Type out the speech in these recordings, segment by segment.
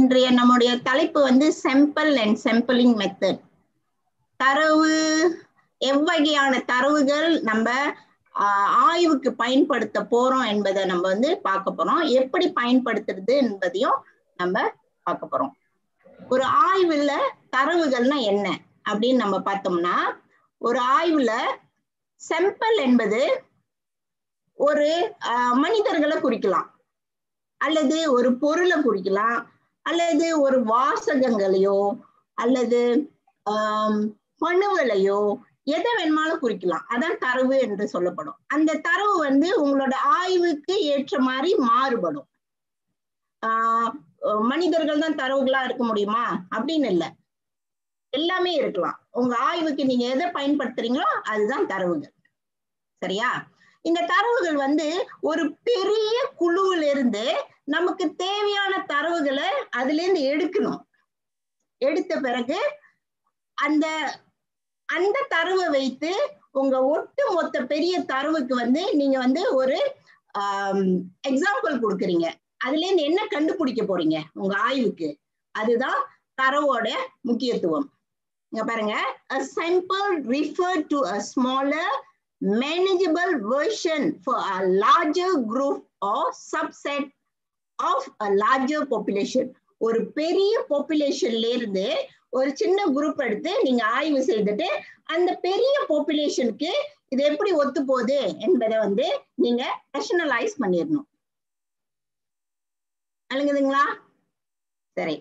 இன்றைய நம்முடைய தலைப்பு வந்து செம்பிள் அண்ட் செம்பிளிங் மெத்தட் தரவு எவ்வகையான தரவுகள் நம்ம ஆஹ், ஆய்வுக்கு பயன்படுத்த போறோம் என்பதை நம்ம வந்து பார்க்க போறோம் எப்படி பயன்படுத்துறது என்பதையும் நம்ம பார்க்க போறோம் ஒரு ஆய்வுல தரவுகள்னா என்ன அப்படின்னு நம்ம பார்த்தோம்னா ஒரு ஆய்வுல செம்பல் என்பது ஒரு ஆஹ், மனிதர்களை குறிக்கலாம் அல்லது ஒரு பொருளை குறிக்கலாம் அல்லது ஒரு வாசகங்களையோ அல்லது ஆம், மனுவலையோ எதை வேணுமாலும் குறிக்கலாம் அதான் தரவு என்று சொல்லப்படும் அந்த தரவு வந்து உங்களோட ஆய்வுக்கு ஏற்ற மாதிரி மாறுபடும் ஆஹ் மனிதர்கள் தான் தரவுகளா இருக்க முடியுமா அப்படின்னு இல்லை எல்லாமே இருக்கலாம் உங்க ஆய்வுக்கு நீங்க எதை பயன்படுத்துறீங்களோ அதுதான் தரவுகள் சரியா இந்த தரவுகள் வந்து ஒரு பெரிய குழுவில இருந்து நமக்கு தேவையான தரவுகளை அதுல இருந்து எடுக்கணும் எடுத்த பிறகு அந்த அந்த தரவை வைத்து உங்க ஒட்டு மொத்த பெரிய தரவுக்கு வந்து நீங்க வந்து ஒரு எக்ஸாம்பிள் கொடுக்குறீங்க அதுல இருந்து என்ன கண்டுபிடிக்க போறீங்க உங்க ஆய்வுக்கு அதுதான் தரவோட முக்கியத்துவம் இங்க பாருங்க a sample refer to a smaller manageable version for a larger group or subset of a larger population ஒரு பெரிய பாப்புலேஷன்ல இருந்து ஒரு சின்ன குரூப் எடுத்து நீங்க ஆய்வு செய்துட்டு அந்த பெரிய பாப்புலேஷனுக்கு இது எப்படி ஒத்து போகுது என்பதை வந்து நீங்க ரஷனலைஸ் பண்ணிடணும் அழுங்குதுங்களா சரி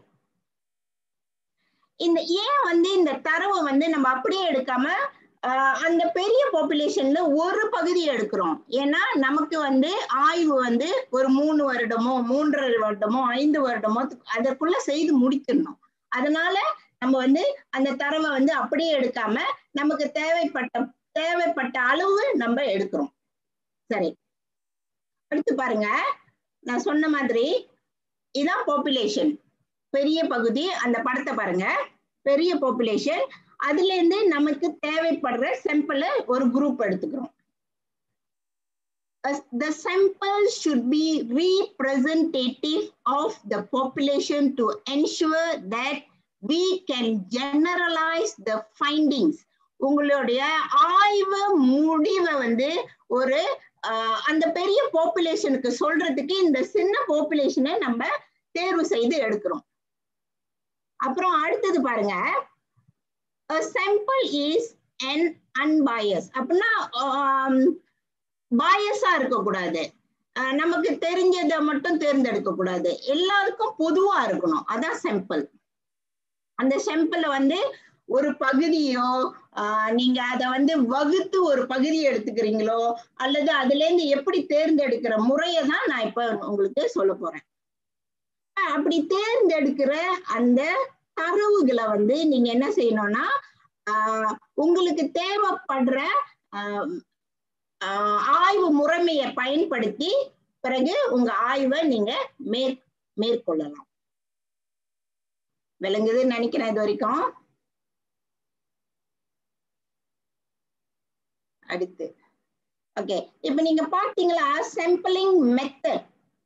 இந்த ஏன் வந்து இந்த தரவை வந்து நம்ம அப்படியே எடுக்காம ஆஹ், அந்த பெரிய பாப்புலேஷன்ல ஒரு பகுதி எடுக்கிறோம் ஏன்னா நமக்கு வந்து ஆய்வு வந்து ஒரு மூணு வருடமோ மூன்றரை வருடமோ ஐந்து வருடமோ அதற்குள்ள செய்து முடிச்சிடணும் அதனால நம்ம வந்து அந்த தரவை வந்து அப்படியே எடுக்காம நமக்கு தேவைப்பட்ட தேவைப்பட்ட அளவு நம்ம எடுக்கிறோம் சரி அடுத்து பாருங்க நான் சொன்ன மாதிரி இதான் பாப்புலேஷன் பெரிய பகுதி அந்த படத்தை பாருங்க பெரிய பாப்புலேஷன் அதுல இருந்து நமக்கு தேவைப்படுற சாம்பிள ஒரு குரூப் எடுத்துக்கிறோம் As the sample should be representative of the population to ensure that we can generalize the findings உங்களுடைய ஆய்வு முடிவை வந்து ஒரு ஆஹ், அந்த பெரிய பாப்புலேஷனுக்கு சொல்றதுக்கு இந்த சின்ன பாப்புலேஷனை நம்ம தேர்வு செய்து எடுக்கிறோம் அப்புறம் அடுத்தது பாருங்க a sample is an unbiased அப்படின்னா பாயஸா இருக்கக்கூடாது அஹ் நமக்கு தெரிஞ்சதை மட்டும் தேர்ந்தெடுக்க கூடாது எல்லாருக்கும் பொதுவா இருக்கணும் அதான் சாம்பிள் அந்த சாம்பிள வந்து ஒரு பகுதியோ ஆஹ் நீங்க அதை வந்து வகுத்து ஒரு பகுதி எடுத்துக்கிறீங்களோ அல்லது அதுல இருந்து எப்படி தேர்ந்தெடுக்கிற முறையை தான் நான் இப்ப உங்களுக்கு சொல்ல போறேன் அஹ் அப்படி தேர்ந்தெடுக்கிற அந்த தரவுகளை வந்து நீங்க என்ன செய்யணும்னா ஆஹ் உங்களுக்கு தேவைப்படுற ஆஹ் ஆஹ் ஆய்வு முறைமையை பயன்படுத்தி பிறகு உங்க ஆய்வை நீங்க மேற் மேற்கொள்ளலாம் விளங்குதுன்னு நினைக்கிறேன் இது வரைக்கும் அடுத்து ஓகே இப்ப நீங்க பாத்தீங்களா சாம்பிளிங் மெத்தட்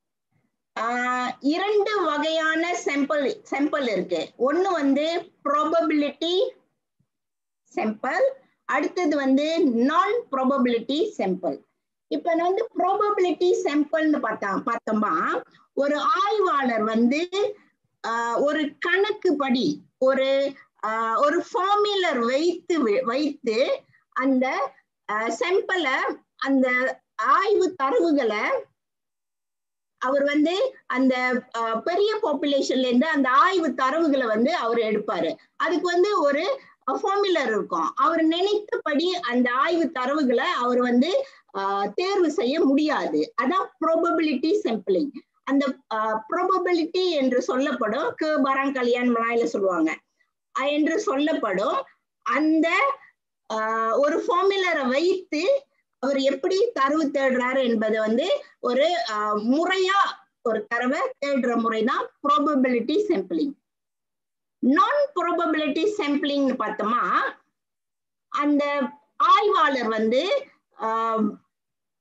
இரண்டு வகையான சாம்பிள் சாம்பிள் இருக்கு ஒண்ணு வந்து ப்ராபபிலிட்டி சாம்பிள் அடுத்தது வந்து நான் ப்ராபபிலிட்டி சாம்பிள் இப்ப நான் வந்து ப்ராபபிலிட்டி சாம்பிள்னு பார்த்தா பார்த்தோமா ஒரு ஆய்வாளர் வந்து ஆஹ், ஒரு கணக்கு படி ஒரு ஆஹ், ஒரு ஃபார்முலர் வைத்து வி- வைத்து அந்த சாம்பிளை அந்த ஆய்வு தரவுகளை அவர் வந்து அந்த அஹ், பெரிய பாப்புலேஷன்ல இருந்து அந்த ஆய்வு தரவுகளை வந்து அவர் எடுப்பாரு அதுக்கு வந்து ஒரு ஃபார்முலர் இருக்கும் அவர் நினைத்தபடி அந்த ஆய்வு தரவுகளை அவர் வந்து அஹ், தேர்வு செய்ய முடியாது அதான் ப்ரோபபிலிட்டி சாம்பிளிங் அந்த ப்ரோபபிலிட்டி என்று சொல்லப்படும் க பராங் கல்யாண் மலாயில சொல்லுவாங்க அஹ் என்று சொல்லப்படும் அந்த ஆஹ், ஒரு ஃபார்முலரை வைத்து அவர் எப்படி தரவு தேடுறாரு என்பதை வந்து ஒரு ஆஹ், முறையா ஒரு தரவை தேடுற முறை தான் ப்ராபபிலிட்டி சாம்பிளிங் நான் ப்ராபபிலிட்டி சாம்பிளிங்னு பார்த்தோமா அந்த ஆய்வாளர் வந்து ஆஹ்,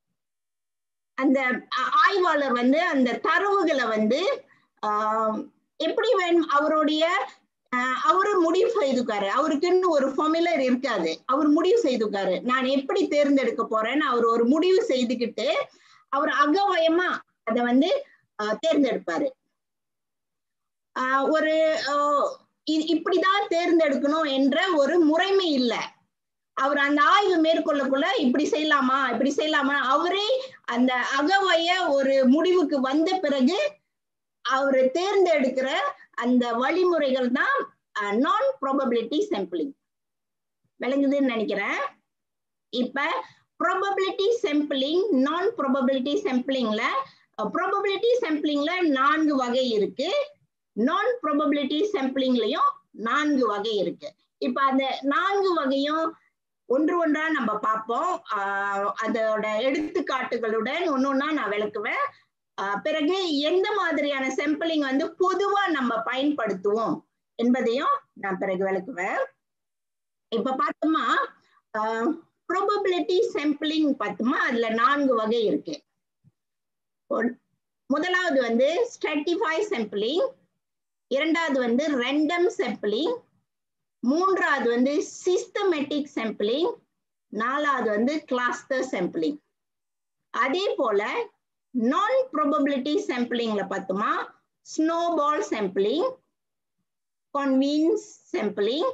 அந்த ஆ- ஆய்வாளர் வந்து அந்த தரவுகளை வந்து ஆஹ், எப்படி வேணும் அவருடைய ஆஹ் அவரு முடிவு செய்துக்காரு அவருக்குன்னு ஒரு ஃபார்முலர் இருக்காது அவர் முடிவு செய்துக்காரு நான் எப்படி தேர்ந்தெடுக்க போறேன்னு அவர் ஒரு முடிவு செய்துக்கிட்டு அவர் அகவயமா அதை வந்து ஆஹ் தேர்ந்தெடுப்பாரு ஆஹ் ஒரு ஆஹ் இ- இப்படிதான் தேர்ந்தெடுக்கணும் என்ற ஒரு முறைமை இல்லை அவர் அந்த ஆய்வு மேற்கொள்ளக்குள்ள இப்படி செய்யலாமா இப்படி செய்யலாமா அவரே அந்த அகவய ஒரு முடிவுக்கு வந்த பிறகு அவர் தேர்ந்தெடுக்கிற அந்த வழிமுறைகள் தான் நான் ப்ராபபிலிட்டி சாம்பிளிங் விளங்குதுன்னு நினைக்கிறேன் இப்ப ப்ராபபிலிட்டி சாம்பிளிங் நான் ப்ராபபிலிட்டி சாம்பிளிங்ல ப்ராபபிலிட்டி சாம்பிளிங்ல நான்கு வகை இருக்கு நான் ப்ராபபிலிட்டி சாம்பிளிங்லயும் நான்கு வகை இருக்கு இப்ப அந்த நான்கு வகையும் ஒன்று ஒன்றா நம்ம பார்ப்போம் ஆஹ் அதோட எடுத்துக்காட்டுகளுடன் ஒன்னொன்னா நான் விளக்குவேன் ஆஹ் பிறகு எந்த மாதிரியான சாம்பிளிங் வந்து பொதுவா நம்ம பயன்படுத்துவோம் என்பதையும் நான் பிறகு விளக்குவேன் இப்ப பார்த்தோமா ப்ரோபபிலிட்டி சாம்பிளிங் பார்த்தோமா அதுல நான்கு வகை இருக்கு ஒன்- முதலாவது வந்து ஸ்ட்ராட்டிஃபை சாம்பிளிங் இரண்டாவது வந்து ரெண்டம் சாம்பிளிங் மூன்றாவது வந்து சிஸ்டமேட்டிக் சாம்பிளிங் நாலாவது வந்து கிளாஸ்டர் சாம்பிளிங் அதே போல நான் ப்ரோபபிலிட்டி சாம்பிளிங்ல பார்த்தோமா snowball sampling convenes sampling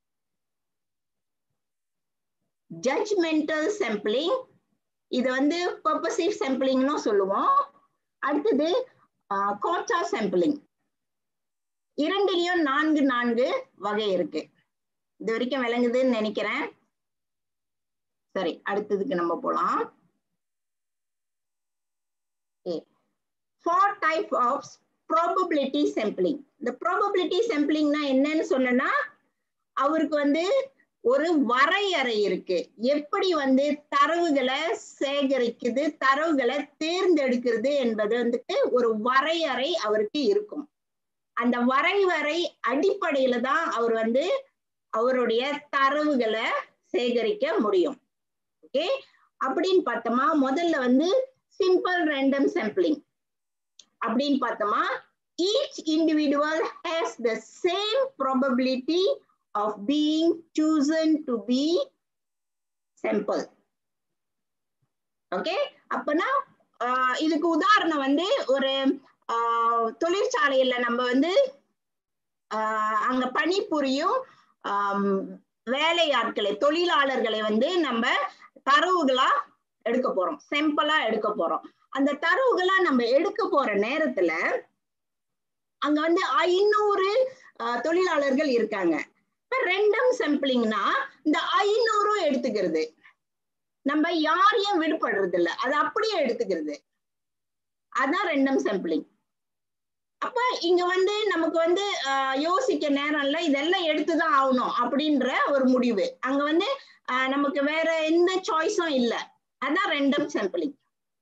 judgmental sampling இது வந்து purposive sampling சொல்லுவோம் அடுத்தது கோட்டா sampling இரண்டிலையும் நான்கு நான்கு வகை இருக்கு இது வரைக்கும் விளங்குதுன்னு நினைக்கிறேன் சரி அடுத்ததுக்கு நம்ம போலாம் four type of probability sampling இந்த ப்ராபபிலிட்டி sampling-னா என்னன்னு சொன்னா அவருக்கு வந்து ஒரு வரையறை இருக்கு எப்படி வந்து தரவுகளை சேகரிக்குது தரவுகளை தேர்ந்தெடுக்கிறது என்பது வந்துட்டு ஒரு வரையறை அவருக்கு இருக்கும் அந்த வரைவரை அடிப்படையில தான் அவர் வந்து அவருடைய தரவுகளை சேகரிக்க முடியும் ஓகே அப்படின்னு பார்த்தோமா முதல்ல வந்து சிம்பிள் ரேண்டம் sampling அப்படின்னு பார்த்தோமா each individual has the same probability of being chosen to be sample okay அப்பனா ஆஹ் இதுக்கு உதாரணம் வந்து ஒரு ஆஹ் தொழிற்சாலையில நம்ம வந்து ஆஹ் அங்க பணிபுரியும் ஆம், வேலையாட்களை தொழிலாளர்களை வந்து நம்ம தரவுகளா எடுக்க போறோம் செம்பலா எடுக்க போறோம் அந்த தரவுகளா நம்ம எடுக்க போற நேரத்துல அங்க வந்து ஐநூறு ஆஹ், தொழிலாளர்கள் இருக்காங்க இப்ப ரெண்டம் சாம்பிளிங்னா இந்த ஐநூறும் எடுத்துக்கிறது நம்ம யாரையும் விடுபடுறது இல்ல அது அப்படியே எடுத்துக்கிறது அதான் ரெண்டம் சாம்பிளிங் அப்ப இங்க வந்து நமக்கு வந்து ஆஹ், யோசிக்க நேரம் இல்ல இதெல்லாம் எடுத்துதான் ஆகணும் அப்படின்ற ஒரு முடிவு அங்க வந்து ஆஹ், நமக்கு வேற எந்த சாய்ஸும் இல்ல அதான் ரெண்டம் சாம்பிளிங்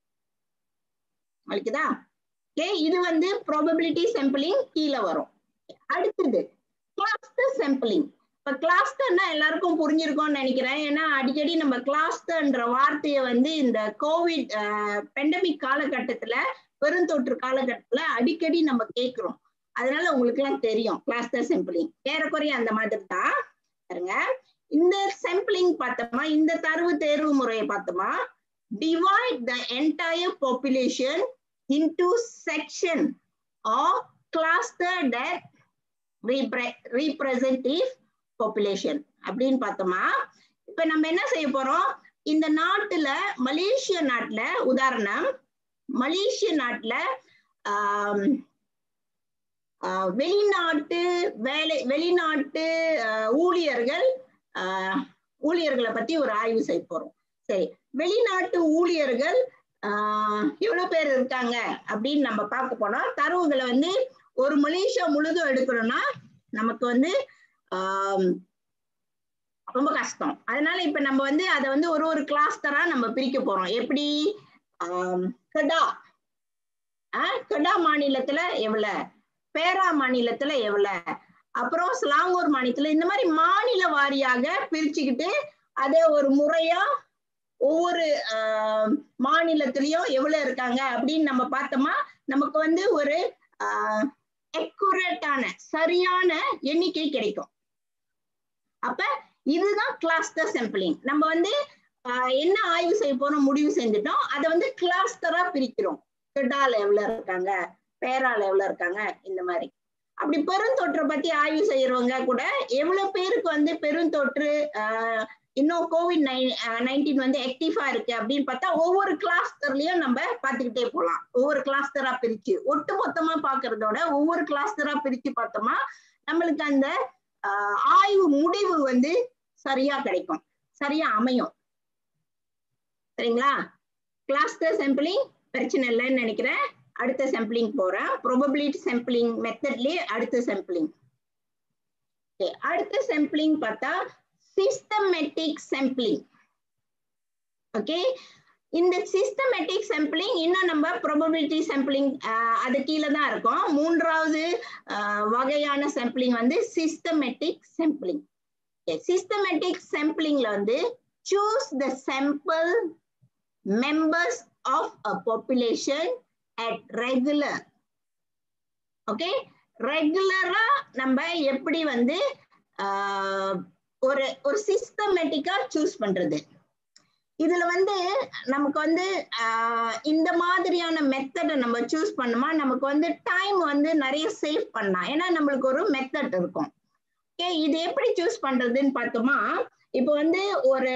வலிக்குதா ஓகே இது வந்து ப்ராபபிலிட்டி சாம்பிளிங் கீழே வரும் அடுத்தது கிளாஸ்டர் சாம்பிளிங் இப்ப கிளாஸ்டர்னா எல்லாருக்கும் புரிஞ்சிருக்கும்னு நினைக்கிறேன் ஏன்னா அடிக்கடி நம்ம கிளாஸ்டர்ன்ற வார்த்தையை வந்து இந்த கோவிட் பெண்டமிக் காலகட்டத்துல பெருந்தொற்று காலகட்டத்துல அடிக்கடி நம்ம கேட்கிறோம் அதனால உங்களுக்கு எல்லாம் தெரியும் கிளாஸ்டர் சாம்பிளிங் ஏறக்குறைய அந்த மாதிரி தான் பாருங்க இந்த சாம்பிளிங் பார்த்தோமா இந்த தரவு தேர்வு முறையை பார்த்தோமா divide the entire population into section or cluster that repre- representative population அப்படின்னு பார்த்தோமா இப்ப நம்ம என்ன செய்ய போறோம் இந்த நாட்டுல மலேசிய நாட்டுல உதாரணம் மலேசிய நாட்டுல ஆம், ஆஹ், வெளிநாட்டு வேலை வெளிநாட்டு ஆஹ், ஊழியர்கள் ஆஹ், ஊழியர்களை பத்தி ஒரு ஆய்வு செய்ய போறோம் சரி வெளிநாட்டு ஊழியர்கள் ஆஹ் எவ்வளவு பேர் இருக்காங்க அப்படின்னு நம்ம பார்க்க போனா தரவுகளை வந்து ஒரு மலேசியா முழுதும் எடுக்கணும்னா நமக்கு வந்து ஆம், ரொம்ப கஷ்டம் அதனால இப்ப நம்ம வந்து அதை வந்து ஒரு ஒரு கிளாஸ்டரா நம்ம பிரிக்க போறோம் எப்படி ஆம், கெடா ஆஹ் கெடா மாநிலத்துல எவ்வளவு பேரா மாநிலத்துல எவ்வளவு அப்புறம் ஸ்லாங்கூர் மாநிலத்துல இந்த மாதிரி மாநில வாரியாக பிரிச்சுக்கிட்டு அதை ஒரு முறையா ஒவ்வொரு ஆஹ், மாநிலத்திலயும் எவ்வளவு இருக்காங்க அப்படின்னு நம்ம பார்த்தோமா நமக்கு வந்து ஒரு ஆஹ், எக்குரேட்டான சரியான எண்ணிக்கை கிடைக்கும் அப்ப இதுதான் கிளாஸ்டர் சாம்பிளிங் நம்ம வந்து ஆஹ், என்ன ஆய்வு செய்ய போறோம் முடிவு செஞ்சுட்டோம் அதை வந்து கிளாஸ்டரா பிரிக்கிறோம் கெடால எவ்வளவு இருக்காங்க பேரால எவ்வளவு இருக்காங்க இந்த மாதிரி அப்படி பெருந்தொற்றை பத்தி ஆய்வு செய்யறவங்க கூட எவ்வளவு பேருக்கு வந்து பெருந்தொற்று ஆஹ், இன்னும் கோவிட் நைன்டீன் வந்து ஆக்டிவா இருக்கு அப்படின்னு பார்த்தா ஒவ்வொரு கிளாஸ்டர்லயும் நம்ம பார்த்துக்கிட்டே போலாம் ஒவ்வொரு கிளாஸ்டரா பிரிச்சு ஒட்டு மொத்தமா பாக்குறதோட ஒவ்வொரு கிளாஸ்டரா பிரிச்சு பார்த்தோமா நம்மளுக்கு அந்த ஆஹ், ஆய்வு முடிவு வந்து சரியா கிடைக்கும் சரியா அமையும் சரிங்களா கிளாஸ்டர் சாம்பிளிங் பிரச்சனை இல்லைன்னு நினைக்கிறேன் அடுத்த சாம்பிளிங் போறேன் ப்ரொபபிலிட்டி சாம்பிளிங் மெத்தட்லயே அடுத்த சாம்பிளிங் அடுத்த சாம்பிளிங் பார்த்தா சிஸ்டமேட்டிக் சாம்பிளிங் ஓகே இந்த சிஸ்டமேட்டிக் சாம்பிளிங் இன்னும் நம்ம ப்ரொபபிலிட்டி சாம்பிளிங் அது கீழே தான் இருக்கும் மூன்றாவது ஆஹ், வகையான சாம்பிளிங் வந்து சிஸ்டமேட்டிக் சாம்பிளிங் சிஸ்டமேட்டிக் சாம்பிளிங்ல வந்து choose the sample members of a population at regular okay ரெகுலரா நம்ம எப்படி வந்து ஆஹ், ஒரு ஒரு சிஸ்டமேட்டிக்கா சூஸ் பண்றது இதுல வந்து நமக்கு வந்து ஆஹ், இந்த மாதிரியான மெத்தடை நம்ம சூஸ் பண்ணோமா நமக்கு வந்து டைம் வந்து நிறைய சேவ் பண்ணலாம் ஏன்னா நம்மளுக்கு ஒரு மெத்தட் இருக்கும் ஓகே இது எப்படி சூஸ் பண்றதுன்னு பார்த்தோமா இப்போ வந்து ஒரு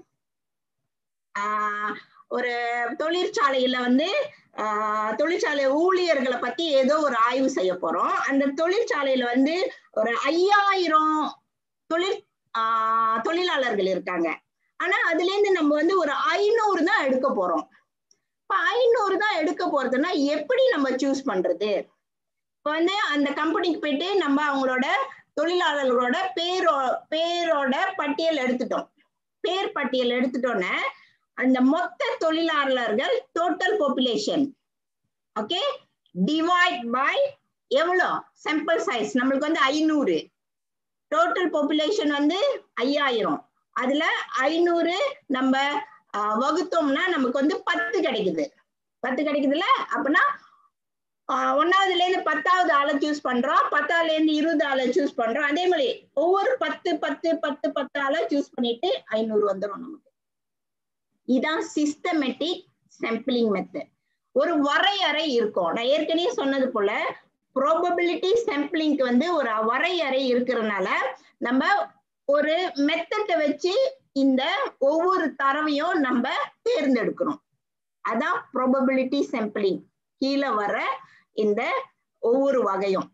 ஆஹ், ஒரு தொழிற்சாலையில வந்து ஆஹ், தொழிற்சாலை ஊழியர்களை பத்தி ஏதோ ஒரு ஆய்வு செய்ய போறோம் அந்த தொழிற்சாலையில வந்து ஒரு ஐயாயிரம் தொழிற் ஆஹ், தொழிலாளர்கள் இருக்காங்க ஆனா அதுல இருந்து நம்ம வந்து ஒரு ஐநூறு தான் எடுக்க போறோம் இப்ப ஐநூறு தான் எடுக்க போறதுன்னா எப்படி நம்ம சூஸ் பண்றது இப்ப வந்து அந்த கம்பெனிக்கு போயிட்டு நம்ம அவங்களோட தொழிலாளர்களோட பேரோ பேரோட பட்டியல் எடுத்துட்டோம் பேர் பட்டியல் எடுத்துட்டோன்னே அந்த மொத்த தொழிலாளர்கள் total population okay divide by எவ்வளோ சாம்பிள் சைஸ் நம்மளுக்கு வந்து ஐநூறு டோட்டல் பாப்புலேஷன் வந்து ஐயாயிரம் அதுல ஐநூறு நம்ம ஆஹ், வகுத்தோம்னா நமக்கு வந்து பத்து கிடைக்குது பத்து கிடைக்குதுல்ல அப்படின்னா ஆஹ், ஒண்ணாவதுல இருந்து பத்தாவது ஆளை சூஸ் பண்றோம் பத்தாவதுல இருந்து இருபது ஆளை சூஸ் பண்றோம் அதே மாதிரி ஒவ்வொரு பத்து பத்து பத்து பத்து ஆளை சூஸ் பண்ணிட்டு ஐநூறு வந்துடும் நமக்கு இதான் சிஸ்டமேட்டிக் சாம்பிளிங் மெத்தட் ஒரு வரையறை இருக்கும் நான் ஏற்கனவே சொன்னது போல ப்ரோபபிலிட்டி சாம்பிளிங்க்கு வந்து ஒரு வரையறை இருக்கிறதுனால நம்ம ஒரு மெத்தட்டை வச்சு இந்த ஒவ்வொரு தரவையும் நம்ம தேர்ந்தெடுக்கிறோம் அதான் ப்ரோபபிலிட்டி சாம்பிளிங் கீழே வர இந்த ஒவ்வொரு வகையும்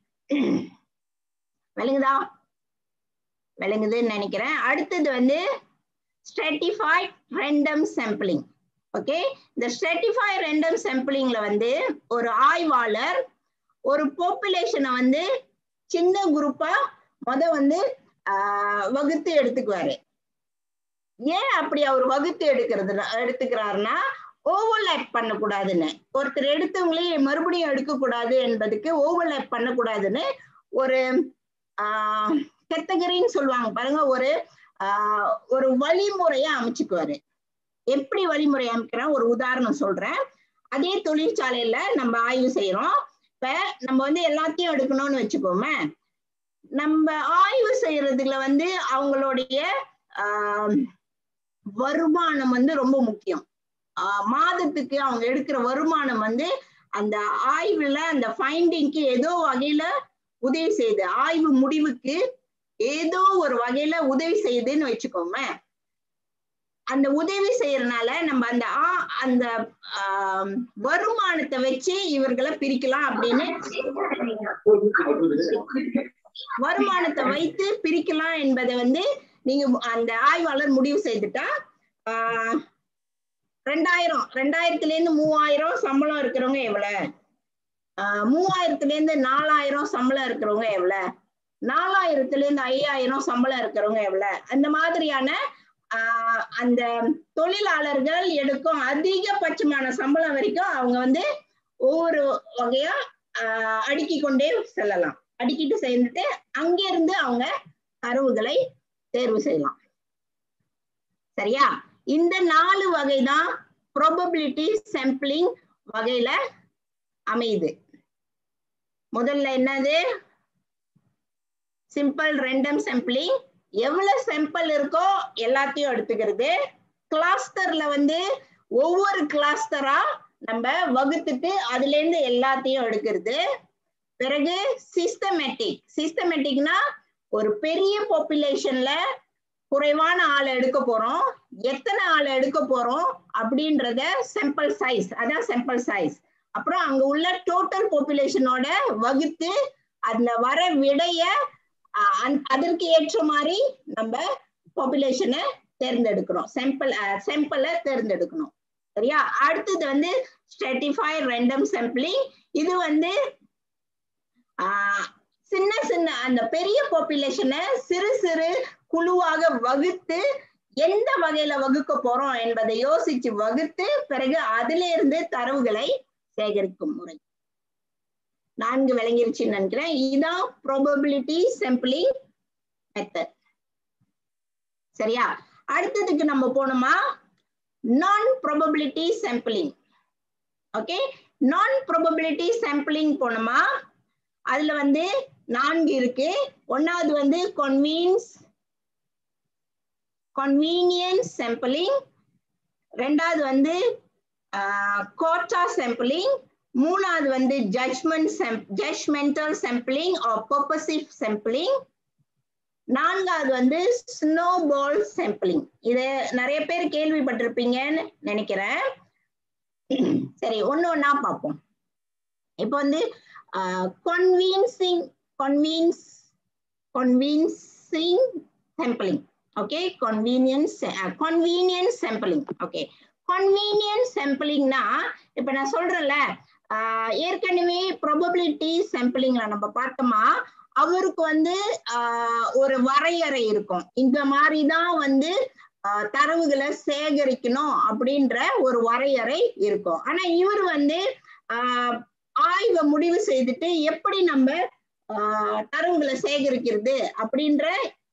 விளங்குதா விளங்குதுன்னு நினைக்கிறேன் அடுத்தது வந்து ஸ்ட்ரெட்டிஃபைட் ரெண்டம் சாம்பிளிங் ஓகே இந்த ஸ்ட்ரெட்டிஃபை ரெண்டம் சாம்பிளிங்ல வந்து ஒரு ஆய்வாளர் ஒரு பாப்புலேஷனை வந்து சின்ன குரூப்பா முத வந்து ஆஹ், வகுத்து எடுத்துக்குவாரு ஏன் அப்படி அவர் வகுத்து எடுக்கிறது எடுத்துக்கிறாருன்னா ஓவர்லேப் பண்ணக்கூடாதுன்னு ஒருத்தர் எடுத்தவங்களே மறுபடியும் எடுக்கக்கூடாது என்பதுக்கு ஓவர்லேப் பண்ணக்கூடாதுன்னு ஒரு கேட்டகரின்னு சொல்லுவாங்க பாருங்க ஒரு ஆஹ், ஒரு வழிமுறையை அமைச்சுக்குவாரு எப்படி வழிமுறை அமைக்கிறேன் ஒரு உதாரணம் சொல்றேன் அதே தொழிற்சாலையில நம்ம ஆய்வு செய்யறோம் இப்ப நம்ம வந்து எல்லாத்தையும் எடுக்கணும்னு வச்சுக்கோமே நம்ம ஆய்வு செய்யறதுல வந்து அவங்களுடைய ஆஹ், வருமானம் வந்து ரொம்ப முக்கியம் ஆஹ், மாதத்துக்கு அவங்க எடுக்கிற வருமானம் வந்து அந்த ஆய்வுல அந்த ஃபைண்டிங்க்கு ஏதோ வகையில உதவி செய்யுது ஆய்வு முடிவுக்கு ஏதோ ஒரு வகையில உதவி செய்யுதுன்னு வச்சுக்கோமே அந்த உதவி செய்யறதுனால நம்ம அந்த ஆ- அந்த ஆம், வருமானத்தை வச்சு இவர்களை பிரிக்கலாம் அப்படின்னு வருமானத்தை வைத்து பிரிக்கலாம் என்பதை வந்து நீங்க அந்த ஆய்வாளர் முடிவு செய்துட்டா ஆஹ், ரெண்டாயிரம் ரெண்டாயிரத்துல இருந்து மூவாயிரம் சம்பளம் இருக்கிறவங்க எவ்வளவு ஆஹ், மூவாயிரத்துல இருந்து நாலாயிரம் சம்பளம் இருக்கிறவங்க எவ்வளவு நாலாயிரத்துல இருந்து ஐயாயிரம் சம்பளம் இருக்கிறவங்க எவ்வளவு அந்த மாதிரியான ஆஹ், அந்த தொழிலாளர்கள் எடுக்கும் அதிகபட்சமான சம்பளம் வரைக்கும் அவங்க வந்து ஒவ்வொரு வகையா ஆஹ், அடுக்கிக் கொண்டே செல்லலாம் அடுக்கிட்டு சேர்ந்துட்டு அங்கிருந்து அவங்க தரவுகளை தேர்வு செய்யலாம் சரியா இந்த நாலு வகை தான் ப்ரோபபிலிட்டி சாம்பிளிங் வகையில அமையுது முதல்ல என்னது சிம்பிள் ரெண்டம் சாம்பிளிங் எவ்வளவு சாம்பிள் இருக்கோ எல்லாத்தையும் எடுத்துக்கிறது கிளாஸ்டர்ல வந்து ஒவ்வொரு கிளாஸ்டரா நம்ம வகுத்துட்டு அதுல இருந்து எல்லாத்தையும் எடுக்கிறது பிறகு சிஸ்டமேட்டிக் சிஸ்டமேட்டிக்னா ஒரு பெரிய பாப்புலேஷன்ல குறைவான ஆளை எடுக்க போறோம் எத்தனை ஆளை எடுக்க போறோம் அப்படின்றத சாம்பிள் சைஸ் அதான் சாம்பிள் சைஸ் அப்புறம் அங்க உள்ள டோட்டல் பாப்புலேஷனோட வகுத்து அதுல வர விடைய அதற்கு ஏற்ற மாதிரி நம்ம பாப்புலேஷனை தேர்ந்தெடுக்கிறோம் சாம்பிள் சாம்பிளை தேர்ந்தெடுக்கணும் சரியா அடுத்தது வந்து ஸ்ட்ரெட்டிஃபை ரெண்டம் சாம்பிளிங் இது வந்து சின்ன சின்ன அந்த பெரிய பாப்புலேஷனை சிறு சிறு குழுவாக வகுத்து எந்த வகையில வகுக்க போறோம் என்பதை யோசிச்சு வகுத்து பிறகு அதுல இருந்து தரவுகளை சேகரிக்கும் முறை நான்கு விளங்கிருச்சுன்னு நினைக்கிறேன் இதுதான் ப்ராபபிலிட்டி சாம்பிளிங் மெத்தட் சரியா அடுத்ததுக்கு நம்ம போனோமா non probability sampling okay non probability sampling போனோமா அதுல வந்து நான்கு இருக்கு ஒன்னாவது வந்து கன்வீன்ஸ் கன்வீனியன்ஸ் சாம்பிளிங் ரெண்டாவது வந்து கோட்டா சாம்பிளிங் மூணாவது வந்து judgment judgmental sampling or purposive sampling நான்காவது வந்து ஸ்னோபால் சாம்பிளிங் இது நிறைய பேர் கேள்விப்பட்டிருப்பீங்கன்னு நினைக்கிறேன் சரி ஒன்னு ஒன்னா பார்ப்போம் இப்போ வந்து convincing convince convincing sampling okay convenience convenience sampling okay convenience சாம்பிளிங்னா இப்ப நான் சொல்றேன்ல ஏற்கனவே ப்ரொபபிலிட்டி சாம்பிளிங்ல நம்ம பார்த்தோமா அவருக்கு வந்து ஒரு வரையறை இருக்கும் இந்த மாதிரி தான் வந்து தரவுகளை சேகரிக்கணும் அப்படின்ற ஒரு வரையறை இருக்கும் ஆனா இவர் வந்து ஆய்வை முடிவு செய்துட்டு எப்படி நம்ம தரவுகளை சேகரிக்கிறது அப்படின்ற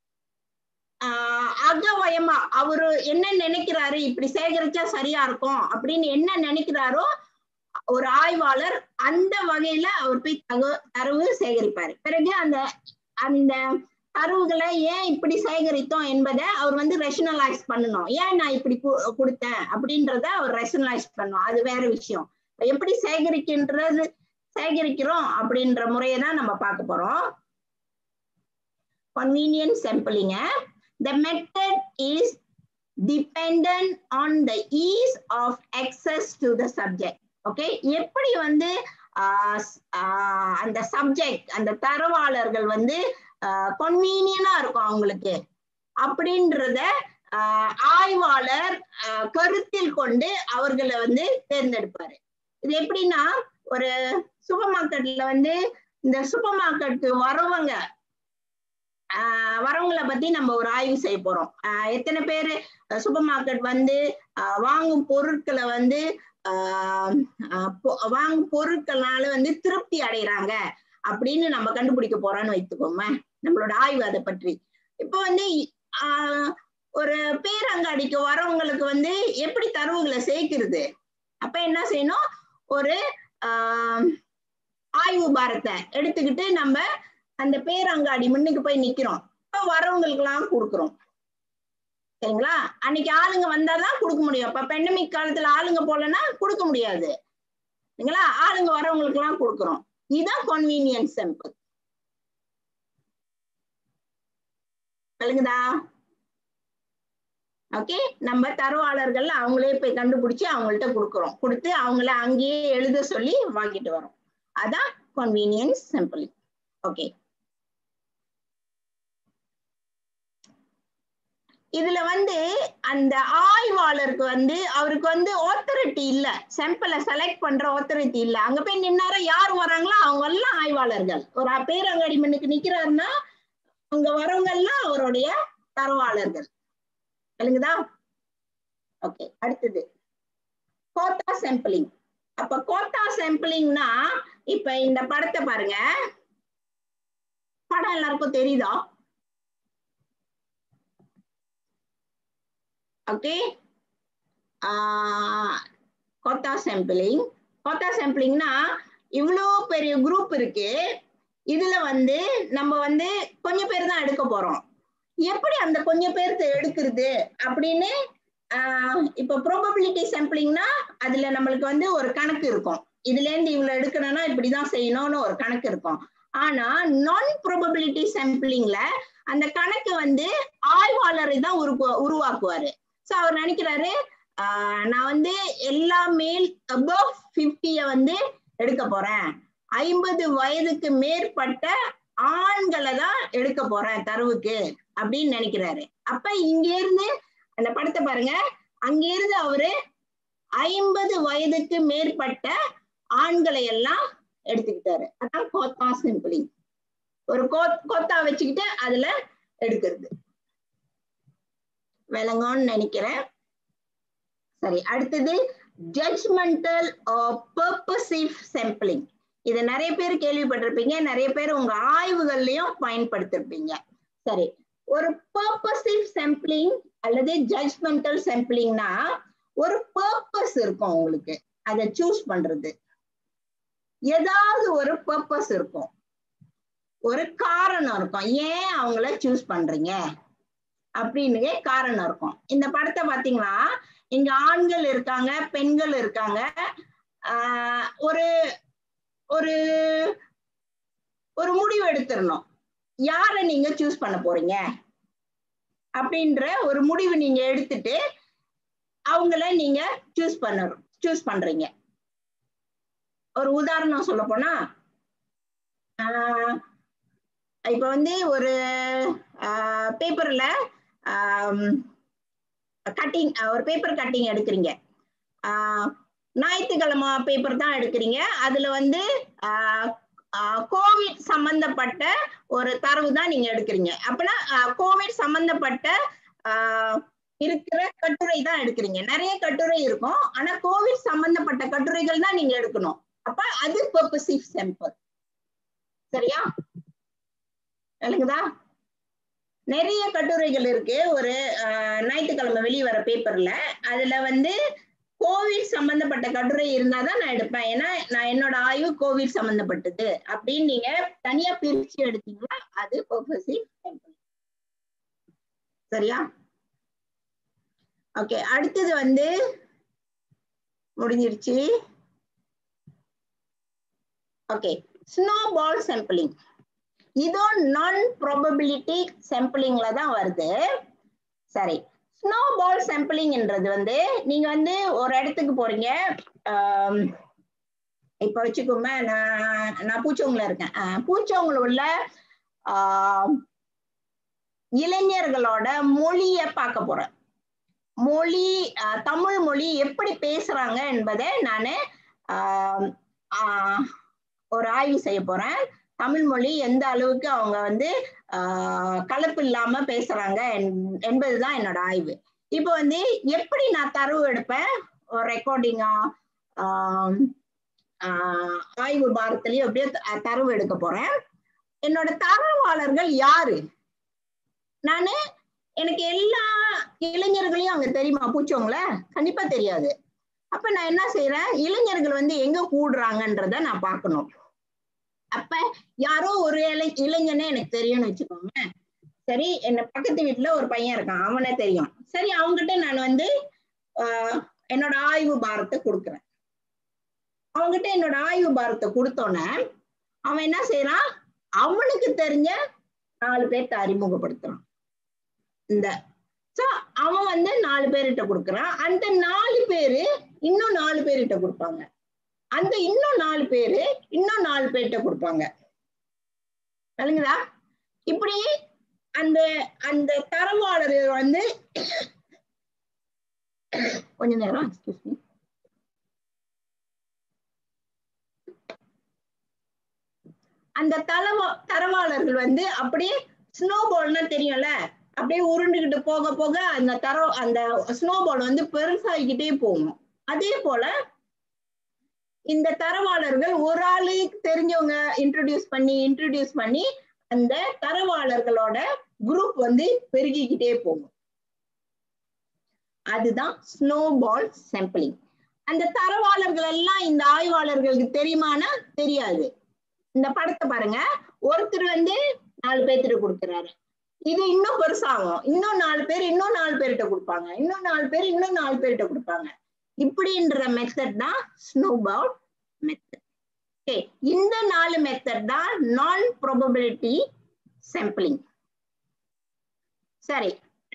அகவயமா அவரு என்ன நினைக்கிறாரு இப்படி சேகரிச்சா சரியா இருக்கும் அப்படின்னு என்ன நினைக்கிறாரோ ஒரு ஆய்வாளர் அந்த வகையில அவர் போய் தக தரவு சேகரிப்பாரு பிறகு அந்த அந்த தரவுகளை ஏன் இப்படி சேகரித்தோம் என்பதை அவர் வந்து ரெஷனலைஸ் பண்ணணும் ஏன் நான் இப்படி கொடுத்தேன் அப்படின்றத அவர் ரெஷனலைஸ் பண்ணணும் அது வேற விஷயம் எப்படி சேகரிக்கின்றது சேகரிக்கிறோம் அப்படின்ற முறையை தான் நம்ம பார்க்க போறோம் convenience sampling the method is dependent on the ease of access to the subject okay எப்படி வந்து அந்த சப்ஜெக்ட் அந்த தரவாளர்கள் வந்து கன்வீனியனா இருக்கும் அவங்களுக்கு அப்படின்றத ஆய்வாளர் கருத்தில் கொண்டு அவர்களை வந்து தேர்ந்தெடுப்பாரு இது எப்படின்னா ஒரு சூப்பர் மார்க்கெட்ல வந்து இந்த சூப்பர் மார்க்கெட் வரவங்க வரவங்களை பத்தி நம்ம ஒரு ஆய்வு செய்ய போறோம் எத்தனை பேர் சூப்பர் மார்க்கெட் வந்து வாங்கும் பொருட்களை வந்து வாங்கும் பொருட்கள்னால வந்து திருப்தி அடைகிறாங்க அப்படின்னு நம்ம கண்டுபிடிக்க போறோம்னு வைத்துக்கோமே நம்மளோட ஆய்வு அதை பற்றி இப்போ வந்து ஒரு பேரங்காடிக்கு வரவங்களுக்கு வந்து எப்படி தரவுகளை சேர்க்கிறது அப்ப என்ன செய்யணும் ஒரு ஆய்வு பாரத்தை எடுத்துக்கிட்டு நம்ம அந்த பேரங்காடி முன்னுக்கு போய் நிக்கிறோம் இப்ப வரவங்களுக்கு எல்லாம் கொடுக்குறோம் சரிங்களா அன்னைக்கு ஆளுங்க வந்தாதான் கொடுக்க முடியும் இப்ப பெண்டமிக் காலத்துல ஆளுங்க போலன்னா கொடுக்க முடியாது சரிங்களா ஆளுங்க வரவங்களுக்கு எல்லாம் கொடுக்குறோம் இதுதான் கன்வீனியன்ஸ் சாம்பிள் சொல்லுங்கதா ஓகே நம்ம தரவாளர்கள் அவங்களே போய் கண்டுபிடிச்சு அவங்கள்ட்ட கொடுக்குறோம் கொடுத்து அவங்கள அங்கேயே எழுத சொல்லி வாங்கிட்டு வரோம் அதான் கன்வீனியன்ஸ் சாம்பிள் ஓகே இதுல வந்து அந்த ஆய்வாளருக்கு வந்து அவருக்கு வந்து ஆத்தரிட்டி இல்ல சாம்பிளை செலக்ட் பண்ற ஆத்தரிட்டி இல்ல அங்க போய் நின்னார யார் வராங்களோ அவங்க எல்லாம் ஆய்வாளர்கள் ஒரு பேரங்காடி மண்ணுக்கு நிக்கிறாருன்னா அங்க வரவங்க எல்லாம் அவருடைய தரவாளர்கள் விளங்குதா ஓகே அடுத்தது கோத்தா சாம்பிளிங் அப்ப கோத்தா சாம்பிளிங்னா இப்ப இந்த படத்தை பாருங்க படம் எல்லாருக்கும் தெரியுதா ஓகே கோத்தா சாம்பிளிங் கோத்தா சாம்பிளிங்னா இவ்வளோ பெரிய குரூப் இருக்கு இதுல வந்து நம்ம வந்து கொஞ்சம் பேர் தான் எடுக்க போறோம் எப்படி அந்த கொஞ்சம் பேர்த்த எடுக்கிறது அப்படின்னு ஆஹ் இப்போ ப்ரோபபிலிட்டி சாம்பிளிங்னா அதுல நம்மளுக்கு வந்து ஒரு கணக்கு இருக்கும் இதுல இருந்து இவ்வளவு எடுக்கணும்னா இப்படிதான் செய்யணும்னு ஒரு கணக்கு இருக்கும் ஆனா நான் ப்ரோபபிலிட்டி சாம்பிளிங்ல அந்த கணக்கு வந்து ஆய்வாளரை தான் உருவா உருவாக்குவாரு சோ அவர் நினைக்கிறாரு ஆஹ் நான் வந்து எல்லா மேல் அபவ் பிப்டிய வந்து எடுக்க போறேன் ஐம்பது வயதுக்கு மேற்பட்ட ஆண்களை தான் எடுக்க போறேன் தரவுக்கு அப்படின்னு நினைக்கிறாரு அப்ப இங்க இருந்து அந்த படத்தை பாருங்க அங்க இருந்து அவரு ஐம்பது வயதுக்கு மேற்பட்ட ஆண்களை எல்லாம் எடுத்துக்கிட்டாரு அதான் கோத்தா சிம்பிளிங் ஒரு கோ கோத்தா வச்சுக்கிட்டு அதுல எடுக்கிறது விளங்கும்னு நினைக்கிறேன் சரி அடுத்தது ஜட்ஜ்மெண்டல் பர்பசிவ் சாம்பிளிங் இதை நிறைய பேர் கேள்விப்பட்டிருப்பீங்க நிறைய பேர் உங்க ஆய்வுகள்லயும் பயன்படுத்திருப்பீங்க சரி ஒரு பர்பசிவ் சாம்பிளிங் அல்லது ஜட்ஜ்மெண்டல் சாம்பிளிங்னா ஒரு பர்பஸ் இருக்கும் உங்களுக்கு அதை சூஸ் பண்றது ஏதாவது ஒரு பர்பஸ் இருக்கும் ஒரு காரணம் இருக்கும் ஏன் அவங்கள சூஸ் பண்றீங்க அப்படின்னு காரணம் இருக்கும் இந்த படத்தை பாத்தீங்களா இங்க ஆண்கள் இருக்காங்க பெண்கள் இருக்காங்க ஆஹ் ஒரு ஒரு ஒரு முடிவு எடுத்துடணும் யார நீங்க சூஸ் பண்ண போறீங்க அப்படின்ற ஒரு முடிவு நீங்க எடுத்துட்டு அவங்கள நீங்க சூஸ் பண்ண சூஸ் பண்றீங்க ஒரு உதாரணம் சொல்ல போனா இப்ப வந்து ஒரு பேப்பர்ல கட்டிங் ஒரு பேப்பர் கட்டிங் எடுக்கிறீங்க ஞாயிற்றுக்கிழமை பேப்பர் தான் எடுக்கிறீங்க அதுல வந்து கோவிட் சம்பந்தப்பட்ட ஒரு தரவு தான் நீங்க எடுக்கிறீங்க அப்பனா கோவிட் சம்பந்தப்பட்ட இருக்கிற கட்டுரை தான் எடுக்கிறீங்க நிறைய கட்டுரை இருக்கும் ஆனா கோவிட் சம்பந்தப்பட்ட கட்டுரைகள் தான் நீங்க எடுக்கணும் அப்ப அது பர்பசிவ் சாம்பிள் சரியா விளங்குதா நிறைய கட்டுரைகள் இருக்கு ஒரு ஞாயிற்றுக்கிழமை வெளியே வர பேப்பர்ல அதுல வந்து கோவிட் சம்பந்தப்பட்ட கட்டுரை இருந்தாதான் நான் எடுப்பேன் ஏன்னா நான் என்னோட ஆய்வு கோவிட் சம்பந்தப்பட்டது அப்படின்னு நீங்க தனியா பிரிச்சு எடுத்தீங்கன்னா அது பர்பசிவ் சரியா ஓகே அடுத்தது வந்து முடிஞ்சிருச்சு ஓகே ஸ்னோ பால் சாம்பிளிங் இதுவும் நான் ப்ராபபிலிட்டி சாம்பிளிங்ல தான் வருது சரி ஸ்னோ பால் சாம்பிளிங்ன்றது வந்து நீங்க வந்து ஒரு இடத்துக்கு போறீங்க இப்ப வச்சுக்கோங்க நான் நான் பூச்சவங்கள இருக்கேன் பூச்சவங்கள உள்ள இளைஞர்களோட மொழிய பார்க்க போறேன் மொழி தமிழ் மொழி எப்படி பேசுறாங்க என்பதை நான் ஒரு ஆய்வு செய்ய போறேன் தமிழ் மொழி எந்த அளவுக்கு அவங்க வந்து கலப்பு இல்லாம பேசுறாங்க என்பதுதான் என்னோட ஆய்வு இப்போ வந்து எப்படி நான் தரவு எடுப்பேன் ரெக்கார்டிங்கா ஆய்வு பாரத்திலயும் அப்படியே தரவு எடுக்க போறேன் என்னோட தரவாளர்கள் யாரு நானு எனக்கு எல்லா இளைஞர்களையும் அங்க தெரியுமா பூச்சவங்கள கண்டிப்பா தெரியாது அப்ப நான் என்ன செய்யறேன் இளைஞர்கள் வந்து எங்க கூடுறாங்கன்றத நான் பார்க்கணும் அப்ப யாரோ ஒரு இளை இளைஞனே எனக்கு தெரியும்னு வச்சுக்கோங்க சரி என்ன பக்கத்து வீட்டுல ஒரு பையன் இருக்கான் அவனே தெரியும் சரி அவங்ககிட்ட நான் வந்து ஆஹ் என்னோட ஆய்வு பாரத்தை கொடுக்குறேன் அவங்ககிட்ட என்னோட ஆய்வு பாரத்தை கொடுத்தோன்னே அவன் என்ன செய்யறான் அவனுக்கு தெரிஞ்ச நாலு பேர்த்த அறிமுகப்படுத்துறான் இந்த சோ அவன் வந்து நாலு பேர்கிட்ட கொடுக்குறான் அந்த நாலு பேரு இன்னும் நாலு பேர்கிட்ட கொடுப்பாங்க அந்த இன்னும் நாலு பேரு இன்னும் நாலு பேர்கிட்ட கொடுப்பாங்க விளங்குதா இப்படி அந்த அந்த தரவாளர் வந்து கொஞ்ச நேரம் எக்ஸ்கியூஸ் மீ அந்த தலவா தரவாளர்கள் வந்து அப்படியே ஸ்னோ பால்னா தெரியும்ல அப்படியே உருண்டுகிட்டு போக போக அந்த தர அந்த ஸ்னோ பால் வந்து பெருசாகிக்கிட்டே போகும் அதே போல இந்த தரவாளர்கள் ஒரு ஆளுக்கு தெரிஞ்சவங்க இன்ட்ரடியூஸ் பண்ணி இன்ட்ரடியூஸ் பண்ணி அந்த தரவாளர்களோட குரூப் வந்து பெருகிக்கிட்டே போகும் அதுதான் ஸ்னோ பால் சாம்பிளிங் அந்த தரவாளர்கள் எல்லாம் இந்த ஆய்வாளர்களுக்கு தெரியுமானா தெரியாது இந்த படத்தை பாருங்க ஒருத்தர் வந்து நாலு பேர்த்திட்ட கொடுக்குறாரு இது இன்னும் பெருசாகும் இன்னும் நாலு பேர் இன்னும் நாலு பேர்கிட்ட கொடுப்பாங்க இன்னும் நாலு பேர் இன்னும் நாலு பேர்கிட்ட கொடுப்பாங்க இப்படின்ற மெத்தட் தான் ஸ்னோபவுட் மெத்தட் ஓகே இந்த நாலு மெத்தட் தான் நான் ப்ரொபபிலிட்டி சாம்பிளிங் சரி